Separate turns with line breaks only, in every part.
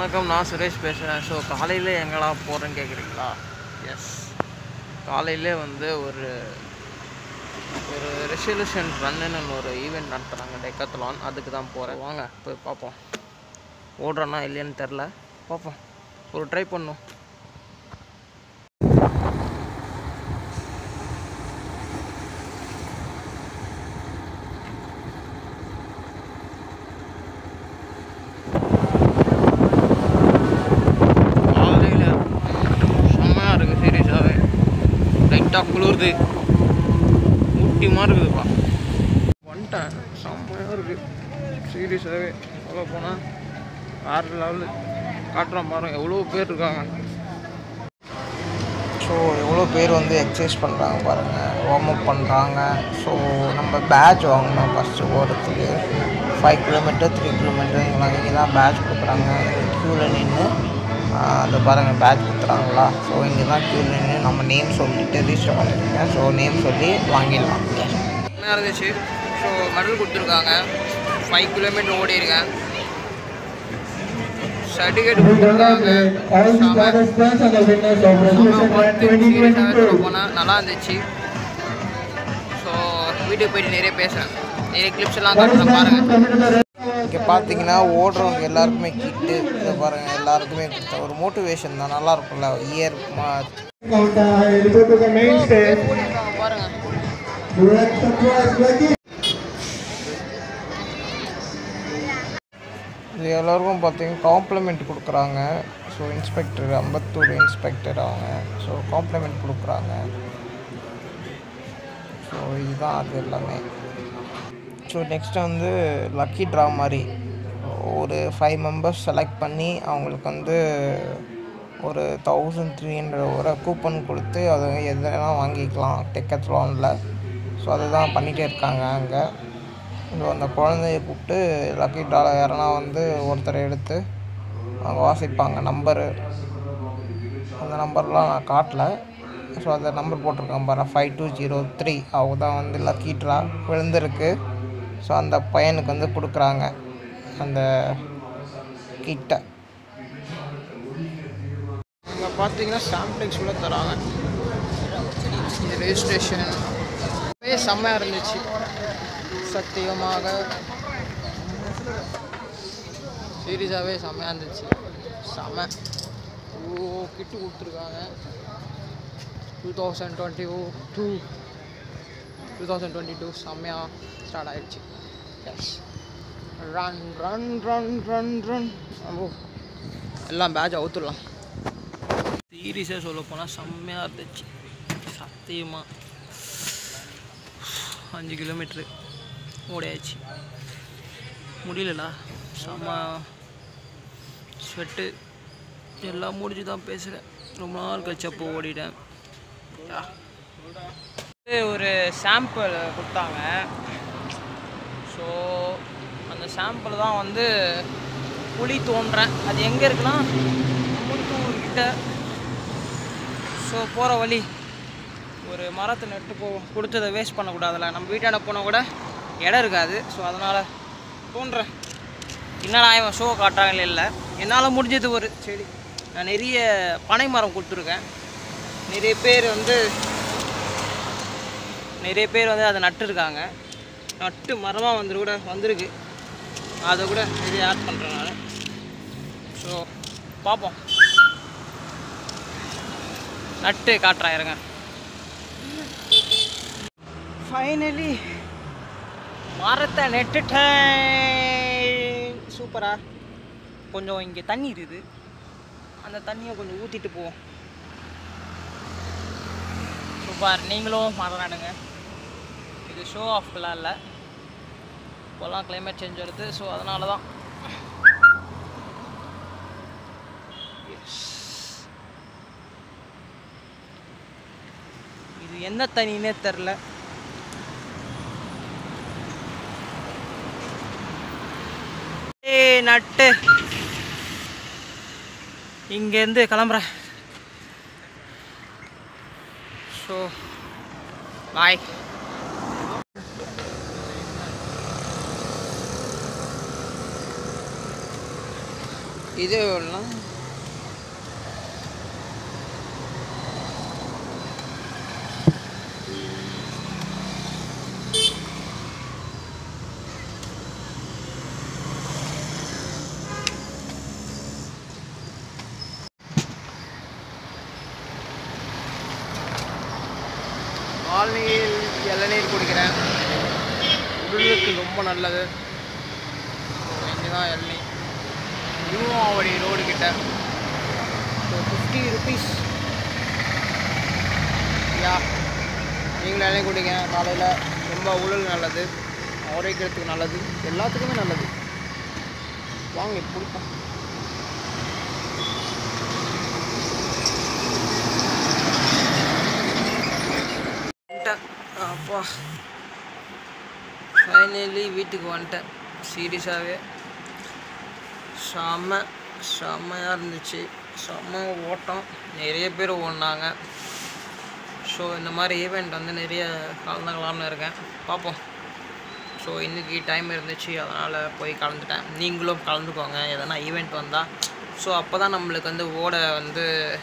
வணக்கம் நான் சுரேஷ் பேசுகிறேன் ஸோ காலையில் எங்கடா போகிறேன்னு கேட்குறீங்களா எஸ் காலையிலே வந்து ஒரு ஒரு ரெசல்யூஷன் ரன்னுன்னு ஒரு ஈவெண்ட் நடத்துகிறாங்க டெக்கத்லான் அதுக்கு தான் போகிறேன் வாங்க போய் பார்ப்போம் ஓடுறேன்னா இல்லையான்னு தெரில பார்ப்போம் ஒரு ட்ரை பண்ணும் காலையில் செம்மையாக இருக்குது சீரியஸாகவே லைட்டாக குளிருது ஊட்டி மாதிரி இருக்குதுப்பா வந்துட்டேன் செம்மையாக இருக்குது சீரியஸாகவே சொல்ல போனால் வேறு லெவலு காட்டுறோம் பாருங்க எவ்வளோ பேர் இருக்காங்க ஸோ எவ்வளோ பேர் வந்து எக்ஸசைஸ் பண்ணுறாங்க பாருங்கள் வார்ம் அப் பண்ணுறாங்க ஸோ நம்ம பேட்ச் வாங்கணும் ஃபஸ்ட்டு ஓடுறதுக்கு ஃபைவ் கிலோமீட்டர் த்ரீ கிலோமீட்டர் இங்கெல்லாம் இங்கே தான் பேட்ச் கொடுக்குறாங்க க்யூவில் நின்று அதை பாருங்கள் பேட்ச் கொடுத்துறாங்களா ஸோ இங்கே தான் க்யூவில் நின்று நம்ம நேம் சொல்லிட்டு ரிஜிஸ்டர் பண்ணிருக்கேன் ஸோ நேம் சொல்லி வாங்கிடலாம் என்ன இருந்துச்சு ஸோ மெடல் கொடுத்துருக்காங்க ஃபைவ் கிலோமீட்டர் ஓடி இருக்கேன் சர்டிஃபிகேட் கொடுத்துருக்காங்க
all the participants and the winners of resolution run 2022.
போனால் நல்லா இருந்துச்சு ஸோ வீட்டுக்கு போயிட்டு நிறைய பேசுகிறேன் நிறைய கிளிப்ஸ் எல்லாம் காட்டுறேன் பாருங்கள் இங்கே பார்த்தீங்கன்னா ஓடுறவங்க எல்லாருக்குமே கிட்டு இதை பாருங்கள் எல்லாருக்குமே கொடுத்த ஒரு மோட்டிவேஷன் தான் நல்லா இருக்கும்ல year
Counter, I'll go to the main stage.
பாருங்கள்
Direct surprise, lucky.
இது எல்லோருக்கும் பார்த்தீங்கன்னா காம்ப்ளிமெண்ட் கொடுக்குறாங்க ஸோ இன்ஸ்பெக்டர் அம்பத்தூர் இன்ஸ்பெக்டர் அவங்க ஸோ காம்ப்ளிமெண்ட் கொடுக்குறாங்க ஸோ இதுதான் அது எல்லாமே ஸோ நெக்ஸ்ட் வந்து லக்கி ட்ரா மாதிரி ஒரு ஃபைவ் மெம்பர்ஸ் செலக்ட் பண்ணி அவங்களுக்கு வந்து ஒரு தௌசண்ட் த்ரீ ஹண்ட்ரட் ஒரு கூப்பன் கொடுத்து அதை எதனா வாங்கிக்கலாம் டெக்கத்லானில் ஸோ அதுதான் பண்ணிகிட்டே இருக்காங்க அங்கே ஸோ அந்த குழந்தைய கூப்பிட்டு லக்கி ட்ரால யாரனா வந்து ஒருத்தரை எடுத்து அவங்க வாசிப்பாங்க நம்பரு அந்த நம்பர்லாம் நான் காட்டல ஸோ அந்த நம்பர் போட்டிருக்கேன் பாரு ஃபைவ் டூ ஜீரோ த்ரீ அவங்க தான் வந்து லக்கி ட்ரா விழுந்திருக்கு ஸோ அந்த பையனுக்கு வந்து கொடுக்குறாங்க அந்த கிட்ட இங்கே பார்த்தீங்கன்னா சாம்பிளிங்ஸ் கூட தராங்க இந்த ரெஜிஸ்ட்ரேஷன் செம்மையாக இருந்துச்சு சத்தியமாக சீரியஸாகவே செம்மையாக இருந்துச்சு செம்ம ஓ கிட்டு கொடுத்துருக்காங்க டூ தௌசண்ட் டுவெண்ட்டி ஓ two two thousand twenty two செம்மையாக ஸ்டார்ட் ஆயிடுச்சு yes run run run run run ஓ எல்லாம் பேட்ச் அவுத்துடலாம் சீரியஸாக சொல்ல போனால் செம்மையாக இருந்துச்சு சத்தியமாக அஞ்சு கிலோமீட்ரு ஓடியாச்சு முடியலடா செம்ம ஸ்வெட்டு எல்லாம் முடிஞ்சு தான் பேசுகிறேன் ரொம்ப நாள் கழிச்சு அப்போ ஓடிட்டேன் யா. ஒரு சாம்பிள் கொடுத்தாங்க ஸோ அந்த சாம்பிள் தான் வந்து புளி தோன்றேன் அது எங்கே இருக்குன்னா முத்தூர் கிட்ட ஸோ போகிற வழி ஒரு மரத்தை நட்டு போ கொடுத்ததை வேஸ்ட் பண்ணக்கூடாதுல்ல நம்ம வீட்டாண்ட போனால் கூட இடம் இருக்காது ஸோ அதனால் தோன்றேன் என்னடா இவன் ஷோ காட்டுறாங்களே இல்லை என்னால் முடிஞ்சது ஒரு செடி நான் நிறைய பனை மரம் கொடுத்துருக்கேன் நிறைய பேர் வந்து நிறைய பேர் வந்து அதை நட்டுருக்காங்க நட்டு மரமாக வந்து கூட வந்திருக்கு அதை கூட நிறைய ஆட் பண்ணுறேன் நான் ஸோ பார்ப்போம் நட்டு காட்டுறேன் இருங்க ஃபைனலி மரத்தை நெட்டுட்டேன் சூப்பரா கொஞ்சம் இங்கே தண்ணி இருக்குது அந்த தண்ணியை கொஞ்சம் ஊற்றிட்டு போவோம் சூப்பர் நீங்களும் மரம் நடுங்க இது ஷோ ஆஃப்லாம் இல்லை இப்போல்லாம் climate சேஞ்ச் வருது ஸோ அதனால தான் Yes. இது என்ன தண்ணின்னே தெரில ஏய் நட்டு இங்கேருந்து கிளம்புறேன் ஸோ பாய் இது எவ்வளோ காலனியில் இளநீர் குடிக்கிறேன் உடலுக்கு ரொம்ப நல்லது இங்கே தான் இளநீர் நியூவாவடி ரோடு கிட்ட ஸோ ஃபிஃப்டி ருபீஸ் யா நீங்களும் இளநீர் குடிங்க காலையில் ரொம்ப உடல் நல்லது ஆரோக்கியத்துக்கு நல்லது எல்லாத்துக்குமே நல்லது வாங்க குடிப்போம் வந்துட்டேன் அப்பா ஃபைனலி வீட்டுக்கு வந்துட்டேன் சீரியஸாகவே செம்ம செம்மையாக இருந்துச்சு செம்ம ஓட்டம் நிறைய பேர் ஓடினாங்க ஸோ இந்த மாதிரி ஈவெண்ட் வந்து நிறைய கலந்துக்கலாம்னு இருக்கேன் பார்ப்போம் ஸோ இன்றைக்கி டைம் இருந்துச்சு அதனால் போய் கலந்துட்டேன் நீங்களும் கலந்துக்கோங்க எதனா ஈவெண்ட் வந்தால் ஸோ அப்போ தான் நம்மளுக்கு வந்து ஓட வந்து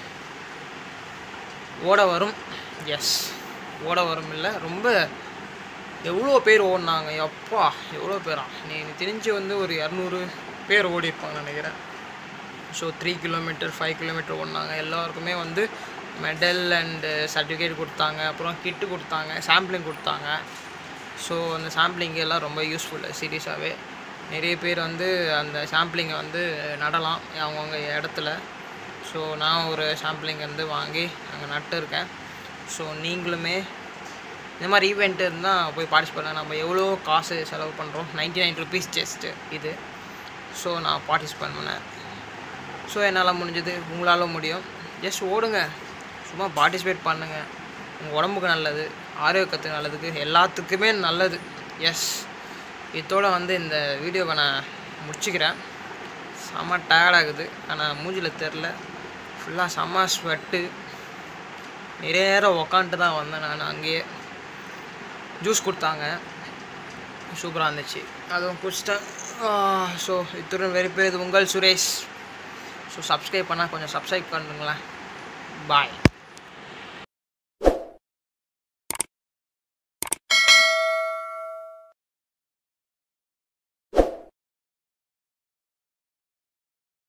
ஓட வரும் எஸ் ஓட வரும் இல்லை ரொம்ப எவ்வளோ பேர் ஓடினாங்க எப்பா எவ்வளோ பேரா நீ எனக்கு தெரிஞ்சு வந்து ஒரு இரநூறு பேர் ஓடி இருப்பாங்கன்னு நினைக்கிறேன் so three kilometre five kilometre ஓடினாங்க எல்லாருக்குமே வந்து மெடல் அண்டு சர்டிஃபிகேட் கொடுத்தாங்க அப்புறம் கிட்டு கொடுத்தாங்க சாம்பிளிங் கொடுத்தாங்க ஸோ அந்த சாம்பிளிங் எல்லாம் ரொம்ப யூஸ்ஃபுல்லு சீரியஸாகவே நிறைய பேர் வந்து அந்த சாம்பிளிங்கை வந்து நடலாம் அவங்கவுங்க இடத்துல ஸோ நான் ஒரு சாம்பிளிங் வந்து வாங்கி அங்கே நட்டு இருக்கேன் ஸோ நீங்களுமே இந்த மாதிரி ஈவெண்ட் இருந்தால் போய் பார்ட்டிசிபேட் பண்ணலாம் நம்ம எவ்வளோ காசு செலவு பண்ணுறோம் நைன்டி நைன் ருபீஸ் ஜஸ்ட்டு இது ஸோ நான் பார்ட்டிசிபேட் பண்ணேன் ஸோ என்னால் முடிஞ்சது உங்களால் முடியும் ஜஸ்ட் ஓடுங்க சும்மா பார்ட்டிசிபேட் பண்ணுங்கள் உங்கள் உடம்புக்கு நல்லது ஆரோக்கியத்துக்கு நல்லதுக்கு எல்லாத்துக்குமே நல்லது எஸ் இதோட வந்து இந்த வீடியோவை நான் முடிச்சுக்கிறேன் செம்ம டயர்ட் ஆகுது ஆனால் மூஞ்சில் தெரில ஃபுல்லாக செம்ம ஸ்வெட்டு நிறைய நேரம் உக்காந்துட்டு தான் வந்தேன் நான் அங்கேயே ஜூஸ் கொடுத்தாங்க சூப்பராக இருந்துச்சு அதுவும் குடிச்சிட்டேன் ஸோ இத்துடன் வெறுப்பேது உங்கள் சுரேஷ் ஸோ சப்ஸ்கிரைப் பண்ணால் கொஞ்சம் சப்ஸ்கிரைப் பண்ணுங்களேன் பாய்